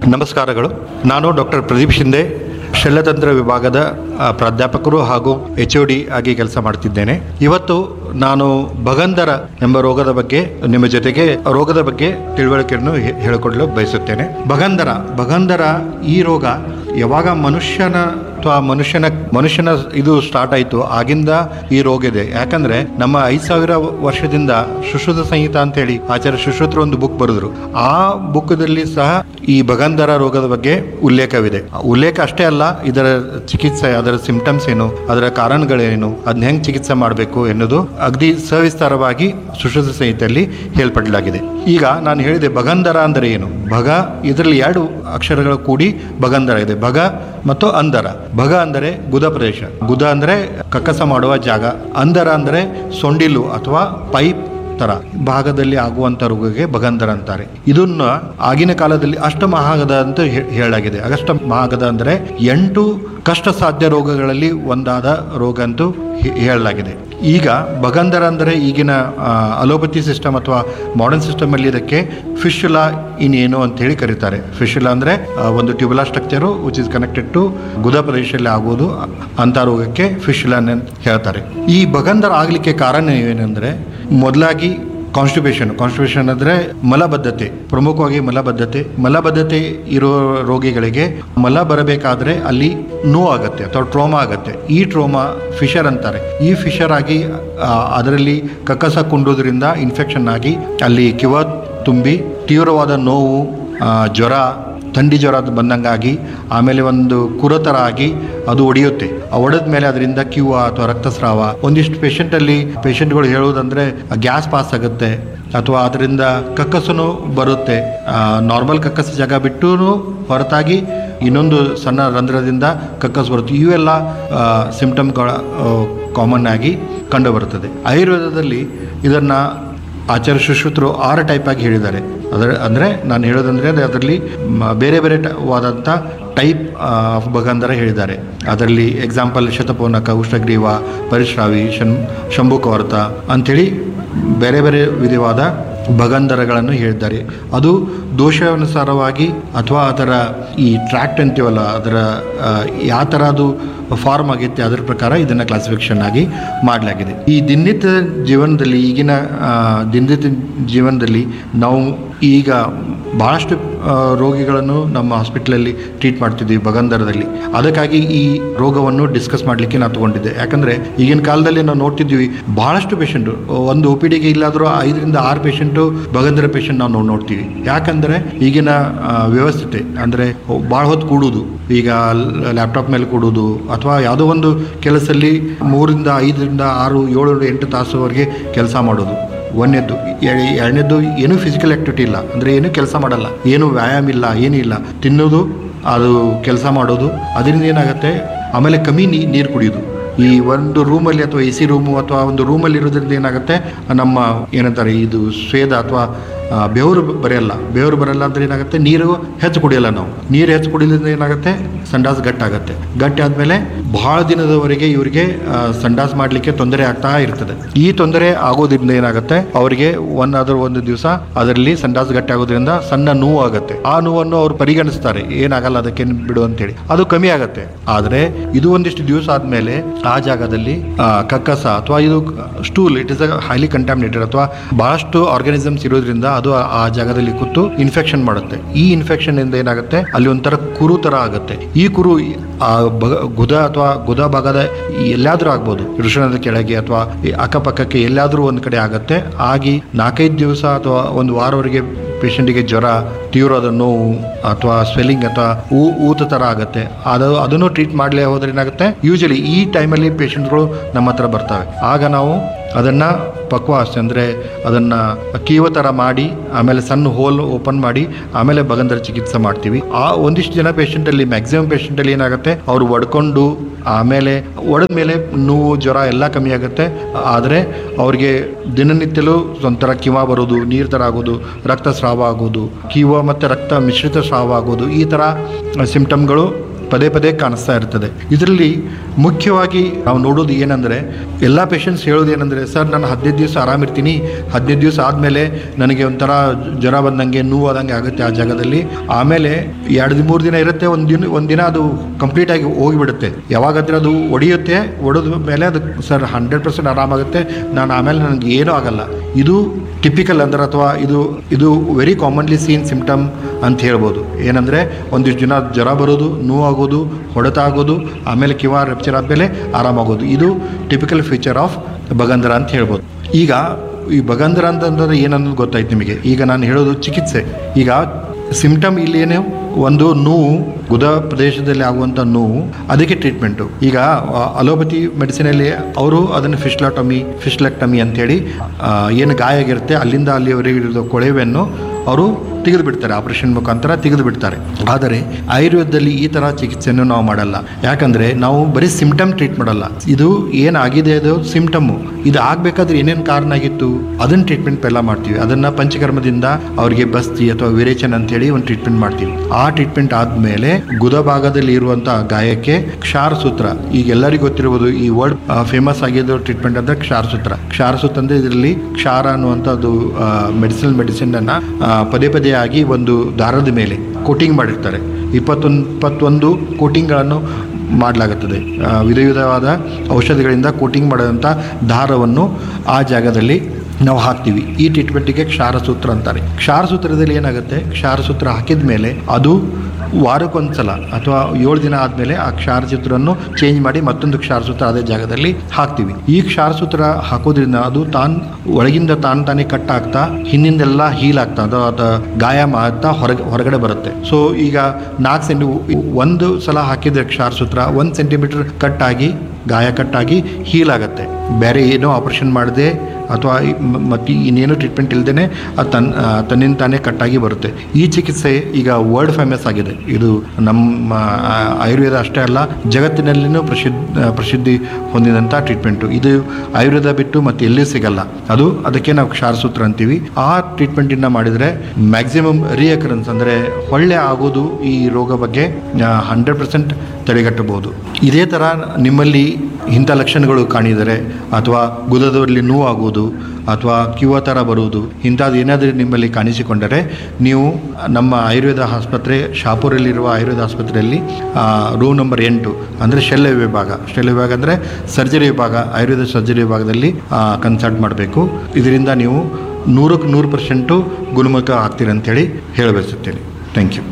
ನಮಸ್ಕಾರಗಳು ನಾನು ಡಾಕ್ಟರ್ ಪ್ರದೀಪ್ ಶಿಂದೆ ಶಲ್ಯತಂತ್ರ ವಿಭಾಗದ ಆ, ಪ್ರಾಧ್ಯಾಪಕರು ಹಾಗೂ ಎಚ್ ಡಿ ಆಗಿ ಕೆಲಸ ಮಾಡ್ತಿದ್ದೇನೆ ಇವತ್ತು ನಾನು ಭಗಂಧರ ಎಂಬ ರೋಗದ ಬಗ್ಗೆ ನಿಮ್ಮ ಜೊತೆಗೆ ರೋಗದ ಬಗ್ಗೆ ತಿಳುವಳಿಕೆಯನ್ನು ಹೇ- ಹೇಳಿಕೊಡಲು ಬಯಸುತ್ತೇನೆ ಭಗಂಧರ ಭಗಂಧರ ಈ ರೋಗ ಯಾವಾಗ ಮನುಷ್ಯನ ಅಥವಾ ಮನುಷ್ಯನ ಮನುಷ್ಯನ ಇದು ಸ್ಟಾರ್ಟ್ ಆಯಿತು ಆಗಿಂದ ಈ ರೋಗ ಇದೆ ಯಾಕಂದ್ರೆ ನಮ್ಮ ಐದು ಸಾವಿರ ವರ್ಷದಿಂದ ಸುಶ್ರುತ ಸಂಹಿತ ಅಂತೇಳಿ ಆಚಾರ್ಯ ಸುಶ್ರುತರು ಒಂದು ಬುಕ್ ಬರೆದ್ರು ಆ ಬುಕ್ದಲ್ಲಿ ಸಹ ಈ ಭಗಂಧರ ರೋಗದ ಬಗ್ಗೆ ಉಲ್ಲೇಖವಿದೆ ಉಲ್ಲೇಖ ಅಷ್ಟೇ ಅಲ್ಲ ಇದರ ಚಿಕಿತ್ಸೆ ಅದರ ಸಿಂಪ್ಟಮ್ಸ್ ಏನು ಅದರ ಕಾರಣಗಳೇನು ಅದನ್ನ ಹೆಂಗ್ ಚಿಕಿತ್ಸೆ ಮಾಡಬೇಕು ಎನ್ನುವುದು ಅಗದಿ ಸವಿಸ್ತಾರವಾಗಿ ಸುಶ್ರುತ ಸಂಹಿತೆಯಲ್ಲಿ ಹೇಳ್ಪಡಲಾಗಿದೆ ಈಗ ನಾನು ಹೇಳಿದೆ ಭಗಂಧರ ಅಂದರೆ ಏನು ಭಗ ಇದರಲ್ಲಿ ಎರಡು ಅಕ್ಷರಗಳು ಕೂಡಿ ಭಗಂಧರ ಇದೆ ಭಗ ಮತ್ತು ಅಂದರ ಭಗ ಅಂದರೆ ಗುದ ಪ್ರದೇಶ ಗುದ ಅಂದರೆ ಕಕ್ಕಸ ಮಾಡುವ ಜಾಗ ಅಂದರ ಅಂದರೆ ಸೊಂಡಿಲು ಅಥವಾ ಪೈಪ್ ತರ ಭಾಗದಲ್ಲಿ ಆಗುವಂತ ರೋಗಕ್ಕೆ ಭಗಂಧರ ಅಂತಾರೆ ಇದನ್ನ ಆಗಿನ ಕಾಲದಲ್ಲಿ ಅಷ್ಟಮಹಾಗದ ಅಂತ ಹೇ- ಹೇಳಲಾಗಿದೆ ಅಷ್ಟ ಮಹಾಗದ ಅಂದರೆ ಎಂಟು ಕಷ್ಟ ಸಾಧ್ಯ ರೋಗಗಳಲ್ಲಿ ಒಂದಾದ ರೋಗ ಅಂತೂ ಹೇ- ಹೇಳಲಾಗಿದೆ ಈಗ ಭಗಂಧರ ಅಂದರೆ ಈಗಿನ ಅಲೋಪತಿ ಸಿಸ್ಟಮ್ ಅಥವಾ ಮಾಡರ್ನ್ ಸಿಸ್ಟಮ್ ಅಲ್ಲಿ ಇದಕ್ಕೆ ಫಿಶುಲಾ ಇನ್ ಏನು ಅಂತ ಹೇಳಿ ಕರೀತಾರೆ ಫಿಶುಲಾ ಅಂದ್ರೆ ಆ, ಒಂದು tubular structure which is connected to ಗುದ ಪ್ರದೇಶದಲ್ಲಿ ಆಗುವುದು ಅಂತ ರೋಗಕ್ಕೆ ಫಿಶುಲಾ ಅಂತ ಹೇಳ್ತಾರೆ ಈ ಭಗಂಧರ ಆಗಲಿಕ್ಕೆ ಕಾರಣ ಏನಂದ್ರೆ ಮೊದಲಾಗಿ ಕಾನ್ಸ್ಟಿಪೇಷನ್ ಕಾನ್ಸ್ಟಿಪೇಷನ್ ಅಂದರೆ ಮಲಬದ್ಧತೆ ಪ್ರಮುಖವಾಗಿ ಮಲಬದ್ಧತೆ ಮಲಬದ್ಧತೆ ಇರೋ ರೋಗಿಗಳಿಗೆ ಮಲ ಬರಬೇಕಾದ್ರೆ ಅಲ್ಲಿ ನೋವು ಆಗುತ್ತೆ ಅಥವಾ ಟ್ರೋಮಾ ಆಗುತ್ತೆ ಈ ಟ್ರೋಮಾ ಫಿಶರ್ ಅಂತಾರೆ ಈ ಫಿಶರ್ ಆಗಿ ಆ, ಅದರಲ್ಲಿ ಕಕ್ಕಸ ಕುಂಡೋದ್ರಿಂದ ಇನ್ಫೆಕ್ಷನ್ ಆಗಿ ಅಲ್ಲಿ ಕಿವ ತುಂಬಿ ತೀವ್ರವಾದ ನೋವು ಆ, ಜ್ವರ ಥಂಡಿ ಜ್ವರ ಅದು ಬಂದಂಗಾಗಿ ಆಮೇಲೆ ಒಂದು ಕುರತರ ಆಗಿ ಅದು ಒಡೆಯುತ್ತೆ ಆ ಒಡೆದ ಮೇಲೆ ಅದರಿಂದ ಕ್ಯೂ ಅಥವಾ ರಕ್ತಸ್ರಾವ ಒಂದಿಷ್ಟು ಪೇಷಂಟಲ್ಲಿ ಪೇಷಂಟ್ಗಳು ಹೇಳುವುದಂದ್ರೆ ಗ್ಯಾಸ್ ಪಾಸ್ ಆಗುತ್ತೆ ಅಥವಾ ಅದರಿಂದ ಕಕ್ಕಸನು ಬರುತ್ತೆ ನಾರ್ಮಲ್ ಕಕ್ಕಸ ಜಾಗ ಬಿಟ್ಟು ಹೊರತಾಗಿ ಇನ್ನೊಂದು ಸಣ್ಣ ರಂಧ್ರದಿಂದ ಕಕ್ಕಸ್ ಬರುತ್ತೆ ಇವೆಲ್ಲ ಸಿಂಪ್ಟಮ್ಗಳ ಕಾಮನ್ ಆಗಿ ಕಂಡುಬರುತ್ತದೆ ಆಯುರ್ವೇದದಲ್ಲಿ ಇದನ್ನು ಆಚಾರ್ಯ ಸುಶ್ರುತರು ಆರು ಟೈಪ್ ಆಗಿ ಹೇಳಿದ್ದಾರೆ ಅದರ ಅಂದರೆ ನಾನು ಹೇಳೋದಂದರೆ ಅದರಲ್ಲಿ ಮ- ಬೇರೆ ಬೇರೆ ಟ- ವಾದಂಥ ಟೈಪ್ ಆಫ್ ಭಗಂಧರ ಹೇಳಿದ್ದಾರೆ ಅದರಲ್ಲಿ ಎಕ್ಸಾಂಪಲ್ ಶತಪೌನಕ ಉಷ್ಣಗ್ರೀವ ಪರಿಶ್ರಾವಿ ಶಂ ಶಂಭುಕವರ್ತ ಅಂಥೇಳಿ ಬೇರೆ ಬೇರೆ ವಿಧವಾದ ಭಗಂಧರಗಳನ್ನು ಹೇಳಿದ್ದಾರೆ ಅದು ದೋಷಾನುಸಾರವಾಗಿ ಅಥವಾ ಅದರ ಈ ಟ್ರ್ಯಾಕ್ಟ್ ಅಂತೀವಲ್ಲ ಅದರ ಆ, ಯಾವ ಥರ ಅದು ಫಾರ್ಮ್ ಆಗೈತೆ ಅದರ ಪ್ರಕಾರ ಇದನ್ನು ಕ್ಲಾಸಿಫಿಕೇಶನ್ ಆಗಿ ಮಾಡಲಾಗಿದೆ ಈ ದಿನನಿತ್ಯ ಜೀವನದಲ್ಲಿ ಈಗಿನ ಆ, ದಿನನಿತ್ಯ ಜೀವನದಲ್ಲಿ ನಾವು ಈಗ ಭಾಳಷ್ಟು ಆ, ರೋಗಿಗಳನ್ನು ನಮ್ಮ ಹಾಸ್ಪಿಟ್ಲಲ್ಲಿ ಟ್ರೀಟ್ ಮಾಡ್ತಿದ್ವಿ ಭಗಂಧರದಲ್ಲಿ ಅದಕ್ಕಾಗಿ ಈ ರೋಗವನ್ನು ಡಿಸ್ಕಸ್ ಮಾಡಲಿಕ್ಕೆ ನಾನು ತಗೊಂಡಿದ್ದೆ ಯಾಕಂದರೆ ಈಗಿನ ಕಾಲದಲ್ಲಿ ನಾವು ನೋಡ್ತಿದ್ವಿ ಭಾಳಷ್ಟು ಪೇಷಂಟು ಒಂದು ಒ ಪಿ ಡಿಗೆ ಇಲ್ಲಾದರೂ ಐದರಿಂದ ಆರು ಪೇಷಂಟು ಭಗಂಧರ ಪೇಷಂಟ್ ನಾವು ನೋ- ನೋಡ್ತೀವಿ ಯಾಕಂದರೆ ಈಗಿನ ಆ, ವ್ಯವಸ್ಥೆ ಅಂದರೆ ಭಾಳ ಹೊತ್ತು ಕೂಡುವುದು ಈಗ ಲ್ಯಾಪ್ಟಾಪ್ ಮೇಲೆ ಕೂಡುವುದು ಅಥವಾ ಯಾವುದೋ ಒಂದು ಕೆಲಸದಲ್ಲಿ ಮೂರಿಂದ ಐದರಿಂದ ಆರು ಏಳು ಎಂಟು ತಾಸುವರೆಗೆ ಕೆಲಸ ಮಾಡೋದು ಒಂದನೇದ್ದು ಎ- ಎರಡನೇದ್ದು ಏನೂ ಫಿಸಿಕಲ್ ಆ್ಯಕ್ಟಿವಿಟಿ ಇಲ್ಲ ಅಂದರೆ ಏನೂ ಕೆಲಸ ಮಾಡಲ್ಲ ಏನು ವ್ಯಾಯಾಮ ಇಲ್ಲ ಏನೂ ಇಲ್ಲ ತಿನ್ನೋದು ಅದು ಕೆಲಸ ಮಾಡೋದು ಅದರಿಂದ ಏನಾಗುತ್ತೆ ಆಮೇಲೆ ಕಮ್ಮಿ ನೀ ನೀರು ಕುಡಿಯೋದು ಈ ಒಂದು ರೂಮಲ್ಲಿ ಅಥವಾ ಎ ಸಿ ರೂಮು ಅಥವಾ ಒಂದು ರೂಮಲ್ಲಿ ಇರೋದ್ರಿಂದ ಏನಾಗುತ್ತೆ ನಮ್ಮ ಏನಂತಾರೆ ಇದು ಸ್ವೇದ ಅಥವಾ ಆ, ಬೆವರು ಬರೆಯಲ್ಲ ಬೆವರು ಬರಲ್ಲ ಅಂದ್ರೆ ಏನಾಗುತ್ತೆ ನೀರು ಹೆಚ್ಚು ಕುಡಿಯಲ್ಲ ನಾವು ನೀರು ಹೆಚ್ಚು ಕುಡಿಯೋದ್ರಿಂದ ಏನಾಗುತ್ತೆ ಸಂಡಾಸ್ ಗಟ್ಟಾಗುತ್ತೆ ಗಟ್ಟಿ ಆದಮೇಲೆ ಬಹಳ ದಿನದವರೆಗೆ ಇವರಿಗೆ ಆ, ಸಂಡಾಸ್ ಮಾಡಲಿಕ್ಕೆ ತೊಂದರೆ ಆಗ್ತಾ ಇರ್ತದೆ ಈ ತೊಂದರೆ ಆಗೋದ್ರಿಂದ ಏನಾಗುತ್ತೆ ಅವರಿಗೆ ಒನ್ ಅದರ ಒಂದು ದಿವಸ ಅದರಲ್ಲಿ ಸಂಡಾಸ್ ಗಟ್ಟಿ ಆಗೋದ್ರಿಂದ ಸಣ್ಣ ನೋವು ಆಗುತ್ತೆ ಆ ನೋವನ್ನು ಅವ್ರು ಪರಿಗಣಿಸ್ತಾರೆ ಏನಾಗಲ್ಲ ಅದಕ್ಕೆ ಬಿಡು ಅಂತೇಳಿ ಅದು ಕಮ್ಮಿ ಆಗುತ್ತೆ ಆದರೆ ಇದು ಒಂದಿಷ್ಟು ದಿವಸ ಆದಮೇಲೆ ಆ ಜಾಗದಲ್ಲಿ ಆ, ಕಕ್ಕಸ ಅಥವಾ ಇದು stool it is a highly contaminated ಅಥವಾ ಬಹಳಷ್ಟು ಆರ್ಗಾನಿಸಮ್ಸ್ ಇರೋದ್ರಿಂದ ಅದು ಆ- ಆ ಜಾಗದಲ್ಲಿ ಕೂತು ಇನ್ಫೆಕ್ಷನ್ ಮಾಡುತ್ತೆ ಈ ಇನ್ಫೆಕ್ಷನ್ ಇಂದ ಏನಾಗುತ್ತೆ ಅಲ್ಲಿ ಒಂಥರ ಕುರು ತರ ಆಗುತ್ತೆ ಈ ಕುರು ಆ ಬಗ ಗುದ ಅಥವಾ ಗುದ ಭಾಗದ ಎಲ್ಲಾದ್ರೂ ಆಗ್ಬೋದು ವೃಷಣದ ಕೆಳಗೆ ಅಥವಾ ಈ ಅಕ್ಕಪಕ್ಕಕ್ಕೆ ಎಲ್ಲಾದ್ರೂ ಒಂದ್ ಕಡೆ ಆಗುತ್ತೆ ಆಗಿ ನಾಲ್ಕೈದು ದಿವಸ ಅಥವಾ ಒಂದು ವಾರವರೆಗೆ ಪೇಷಂಟಿಗೆ ಜ್ವರ ತೀವ್ರವಾದ ನೋವು ಅಥವಾ ಸ್ವೆಲ್ಲಿಂಗ್ ಅಥವಾ ಊ ಊತ ಥರ ಆಗುತ್ತೆ ಅದು ಅದನ್ನು ಟ್ರೀಟ್ ಮಾಡಲೇ ಹೋದ್ರೆ ಏನಾಗುತ್ತೆ ಯೂಶಲಿ ಈ ಟೈಮಲ್ಲಿ ಪೇಷಂಟ್ಗಳು ನಮ್ಮ ಹತ್ರ ಬರ್ತವೆ ಆಗ ನಾವು ಅದನ್ನು ಪಕ್ವಾಸ್ ಅಂದರೆ ಅದನ್ನು ಕೀವ ಥರ ಮಾಡಿ ಆಮೇಲೆ ಸಣ್ಣ ಹೋಲ್ ಓಪನ್ ಮಾಡಿ ಆಮೇಲೆ ಭಗಂಧರ ಚಿಕಿತ್ಸೆ ಮಾಡ್ತೀವಿ ಆ ಒಂದಿಷ್ಟು ಜನ ಪೇಷಂಟಲ್ಲಿ ಮ್ಯಾಕ್ಸಿಮಮ್ ಪೇಷಂಟಲ್ಲಿ ಏನಾಗುತ್ತೆ ಅವರು ಒಡ್ಕೊಂಡು ಆಮೇಲೆ ಒಡೆದ ಮೇಲೆ ನೋವು ಜ್ವರ ಎಲ್ಲ ಕಮ್ಮಿ ಆಗುತ್ತೆ ಆದರೆ ಅವ್ರಿಗೆ ದಿನನಿತ್ಯಲೂ ಒಂಥರ ಕಿವ ಬರೋದು ನೀರು ಥರ ಆಗೋದು ರಕ್ತಸ್ರಾವ ಆಗೋದು ಕಿವ ಮತ್ತು ರಕ್ತ ಮಿಶ್ರಿತ ಸ್ರಾವ ಆಗೋದು ಈ ಥರ ಸಿಂಪ್ಟಮ್ಗಳು ಪದೇ ಪದೇ ಕಾಣಿಸ್ತಾ ಇರ್ತದೆ ಇದರಲ್ಲಿ ಮುಖ್ಯವಾಗಿ ನಾವು ನೋಡೋದು ಏನಂದರೆ ಎಲ್ಲ ಪೇಷಂಟ್ಸ್ ಹೇಳೋದು ಏನಂದರೆ ಸರ್ ನಾನು ಹದಿನೈದು ದಿವಸ ಆರಾಮಿರ್ತೀನಿ ಹದಿನೈದು ದಿವಸ ಆದಮೇಲೆ ನನಗೆ ಒಂಥರ ಜ್ವರ ಬಂದಂಗೆ ನೋವು ಆದಂಗೆ ಆಗುತ್ತೆ ಆ ಜಾಗದಲ್ಲಿ ಆಮೇಲೆ ಎರಡು ಮೂರು ದಿನ ಇರುತ್ತೆ ಒಂದು ದಿನ ಒಂದು ದಿನ ಅದು ಕಂಪ್ಲೀಟಾಗಿ ಹೋಗಿಬಿಡುತ್ತೆ ಯಾವಾಗಾದ್ರೆ ಅದು ಒಡೆಯುತ್ತೆ ಒಡೆದ ಮೇಲೆ ಅದು ಸರ್ ಹಂಡ್ರೆಡ್ ಪರ್ಸೆಂಟ್ ಆರಾಮಾಗುತ್ತೆ ನಾನು ಆಮೇಲೆ ನನಗೆ ಏನೂ ಆಗಲ್ಲ ಇದು ಟಿಪಿಕಲ್ ಅಂದ್ರೆ ಅಥವಾ ಇದು ಇದು ವೆರಿ ಕಾಮನ್ಲಿ ಸೀನ್ ಸಿಮ್ಟಮ್ ಅಂತ ಹೇಳ್ಬೋದು ಏನಂದರೆ ಒಂದಿಷ್ಟು ದಿನ ಜ್ವರ ಬರೋದು ನೋವಾಗೋದು ಹೊಡೆತ ಆಗೋದು ಆಮೇಲೆ ಕಿವ ರೆಪ್ಚರ್ ಆದಮೇಲೆ ಆರಾಮಾಗೋದು ಇದು ಟಿಪಿಕಲ್ ಫೀಚರ್ ಆಫ್ ಬಗಂಧರ ಅಂತ ಹೇಳ್ಬೋದು ಈಗ ಈ ಬಗಂಧರ ಅಂತಂದ್ರೆ ಏನನ್ನೋದು ಗೊತ್ತಾಯ್ತು ನಿಮಗೆ ಈಗ ನಾನು ಹೇಳೋದು ಚಿಕಿತ್ಸೆ ಈಗ ಸಿಮ್ಟಮ್ ಇಲ್ಲಿ ಏನು ಒಂದು ನೋವು ಗುದ ಪ್ರದೇಶದಲ್ಲಿ ಆಗುವಂಥ ನೋವು ಅದಕ್ಕೆ ಟ್ರೀಟ್ಮೆಂಟು ಈಗ ಅಲೋಪತಿ ಮೆಡಿಸಿನಲ್ಲಿ ಅವರು ಅದನ್ನು ಫಿಶ್ಲಾಟಮಿ ಫಿಶ್ಲೆಕ್ಟಮಿ ಅಂತೇಳಿ ಆ, ಏನು ಗಾಯ ಆಗಿರುತ್ತೆ ಅಲ್ಲಿಂದ ಅಲ್ಲಿವರೆಗೆ ಇರೋ ಕೊಳೆವನ್ನು ಅವರು ತೆಗೆದು ಬಿಡ್ತಾರೆ ಆಪರೇಷನ್ ಮುಖಾಂತರ ತೆಗೆದು ಬಿಡ್ತಾರೆ ಆದರೆ ಆಯುರ್ವೇದದಲ್ಲಿ ಈ ಥರ ಚಿಕಿತ್ಸೆಯನ್ನು ನಾವು ಮಾಡಲ್ಲ ಯಾಕಂದರೆ ನಾವು ಬರೀ ಸಿಮ್ಟಮ್ ಟ್ರೀಟ್ ಮಾಡಲ್ಲ ಇದು ಏನಾಗಿದೆ ಅದು ಸಿಮ್ಟಮ್ಮು ಇದು ಆಗಬೇಕಾದ್ರೆ ಏನೇನು ಕಾರಣ ಆಗಿತ್ತು ಅದನ್ನು ಟ್ರೀಟ್ಮೆಂಟ್ ಎಲ್ಲ ಮಾಡ್ತೀವಿ ಅದನ್ನು ಪಂಚಕರ್ಮದಿಂದ ಅವರಿಗೆ ಬಸ್ತಿ ಅಥವಾ ವಿರೇಚನ ಅಂತೇಳಿ ಒಂದು ಟ್ರೀಟ್ಮೆಂಟ್ ಮಾಡ್ತೀವಿ ಆ ಟ್ರೀಟ್ಮೆಂಟ್ ಆದಮೇಲೆ ಗುದ ಭಾಗದಲ್ಲಿ ಇರುವಂಥ ಗಾಯಕ್ಕೆ ಕ್ಷಾರ ಸೂತ್ರ ಈಗ ಎಲ್ಲರಿಗೂ ಗೊತ್ತಿರ್ಬೋದು ಈ ವರ್ಡ್ ಫೇಮಸ್ ಆಗಿದ್ದು ಟ್ರೀಟ್ಮೆಂಟ್ ಅಂದ್ರೆ ಕ್ಷಾರ ಸೂತ್ರ ಕ್ಷಾರ ಸೂತ್ರ ಅಂದ್ರೆ ಇದರಲ್ಲಿ ಕ್ಷಾರ ಅನ್ನುವಂಥದ್ದು ಮೆಡಿಸಿನಲ್ ಮೆಡಿಸಿನ್ ಅನ್ನ ಆ, ಪದೇ ಪದೇ ಆಗಿ ಒಂದು ದಾರದ ಮೇಲೆ ಕೋಟಿಂಗ್ ಮಾಡಿರ್ತಾರೆ ಇಪ್ಪತ್ತೊಂದು ಇಪ್ಪತ್ತೊಂದು ಕೋಟಿಂಗ್ಗಳನ್ನು ಮಾಡಲಾಗುತ್ತದೆ ಆ, ವಿಧ ವಿಧವಾದ ಔಷಧಿಗಳಿಂದ ಕೋಟಿಂಗ್ ಮಾಡಿದಂಥ ದಾರವನ್ನು ಆ ಜಾಗದಲ್ಲಿ ನಾವು ಹಾಕ್ತೀವಿ ಈ ಟ್ರೀಟ್ಮೆಂಟಿಗೆ ಕ್ಷಾರಸೂತ್ರ ಅಂತಾರೆ ಕ್ಷಾರಸೂತ್ರದಲ್ಲಿ ಏನಾಗುತ್ತೆ ಕ್ಷಾರಸೂತ್ರ ಹಾಕಿದ ಮೇಲೆ ಅದು ವಾರಕ್ಕೊಂದ್ಸಲ ಅಥವಾ ಏಳು ದಿನ ಆದಮೇಲೆ ಆ ಕ್ಷಾರಸೂತ್ರವನ್ನು ಚೇಂಜ್ ಮಾಡಿ ಮತ್ತೊಂದು ಕ್ಷಾರಸೂತ್ರ ಅದೇ ಜಾಗದಲ್ಲಿ ಹಾಕ್ತೀವಿ ಈ ಕ್ಷಾರಸೂತ್ರ ಹಾಕೋದ್ರಿಂದ ಅದು ತಾನ್ ಒಳಗಿಂದ ತಾನು ತಾನೇ ಕಟ್ ಆಗ್ತಾ ಹಿಂದಿಂದೆಲ್ಲ ಹೀಲ್ ಆಗ್ತಾ ಅದು ಅದು ಗಾಯ ಮಾಡ್ತಾ ಹೊರಗೆ ಹೊರಗಡೆ ಬರುತ್ತೆ ಸೊ ಈಗ ನಾಲ್ಕು ಸೆಂಟಿ ಒಂದು ಸಲ ಹಾಕಿದ್ರೆ ಕ್ಷಾರಸೂತ್ರ ಒಂದು ಸೆಂಟಿಮೀಟರ್ ಕಟ್ ಆಗಿ ಗಾಯ ಕಟ್ಟಾಗಿ ಹೀಲ್ ಆಗುತ್ತೆ ಬೇರೆ ಏನೋ ಆಪರೇಷನ್ ಮಾಡದೆ ಅಥವಾ ಮತ್ತು ಇನ್ನೇನು ಟ್ರೀಟ್ಮೆಂಟ್ ಇಲ್ಲದೇ ಅದು ತನ್ನ ಆ, ತನ್ನಿಂದ ತಾನೇ ಕಟ್ಟಾಗಿ ಬರುತ್ತೆ ಈ ಚಿಕಿತ್ಸೆ ಈಗ ವರ್ಲ್ಡ್ ಫೇಮಸ್ ಆಗಿದೆ ಇದು ನಮ್ಮ ಆ, ಆಯುರ್ವೇದ ಅಷ್ಟೇ ಅಲ್ಲ ಜಗತ್ತಿನಲ್ಲಿನೂ ಪ್ರಸಿದ್ಧ ಪ್ರಸಿದ್ಧಿ ಹೊಂದಿದಂಥ ಟ್ರೀಟ್ಮೆಂಟು ಇದು ಆಯುರ್ವೇದ ಬಿಟ್ಟು ಮತ್ತೆ ಎಲ್ಲಿ ಸಿಗಲ್ಲ ಅದು ಅದಕ್ಕೆ ನಾವು ಕ್ಷಾರಸೂತ್ರ ಅಂತೀವಿ ಆ ಟ್ರೀಟ್ಮೆಂಟಿಂದ ಮಾಡಿದರೆ ಮ್ಯಾಕ್ಸಿಮಮ್ ರಿಯಕರೆನ್ಸ್ ಅಂದರೆ ಹೊಳ್ಳೆ ಆಗೋದು ಈ ರೋಗ ಬಗ್ಗೆ ಹಂಡ್ರೆಡ್ ಪರ್ಸೆಂಟ್ ತಡೆಗಟ್ಟಬಹುದು ಇದೇ ಥರ ನಿಮ್ಮಲ್ಲಿ ಇಂಥ ಲಕ್ಷಣಗಳು ಕಾಣಿದರೆ ಅಥವಾ ಗುದದಲ್ಲಿ ನೋವಾಗುವುದು ಅಥವಾ ಕಿವ ಥರ ಬರುವುದು ಇಂಥದ್ದು ಏನಾದರೂ ನಿಮ್ಮಲ್ಲಿ ಕಾಣಿಸಿಕೊಂಡರೆ ನೀವು ನಮ್ಮ ಆಯುರ್ವೇದ ಆಸ್ಪತ್ರೆ ಶಾಪುರಲ್ಲಿರುವ ಆಯುರ್ವೇದ ಆಸ್ಪತ್ರೆಯಲ್ಲಿ ರೂಮ್ ನಂಬರ್ ಎಂಟು ಅಂದರೆ ಶಲ್ಯ ವಿಭಾಗ ಶಲ್ಯ ವಿಭಾಗ ಅಂದರೆ ಸರ್ಜರಿ ವಿಭಾಗ ಆಯುರ್ವೇದ ಸರ್ಜರಿ ವಿಭಾಗದಲ್ಲಿ ಕನ್ಸಲ್ಟ್ ಮಾಡಬೇಕು ಇದರಿಂದ ನೀವು ನೂರಕ್ಕೆ ನೂರು ಪರ್ಸೆಂಟು ಗುಣಮುಖ ಆಗ್ತೀರಂತೇಳಿ ಹೇಳಬಯಸುತ್ತೇನೆ ಥ್ಯಾಂಕ್ ಯು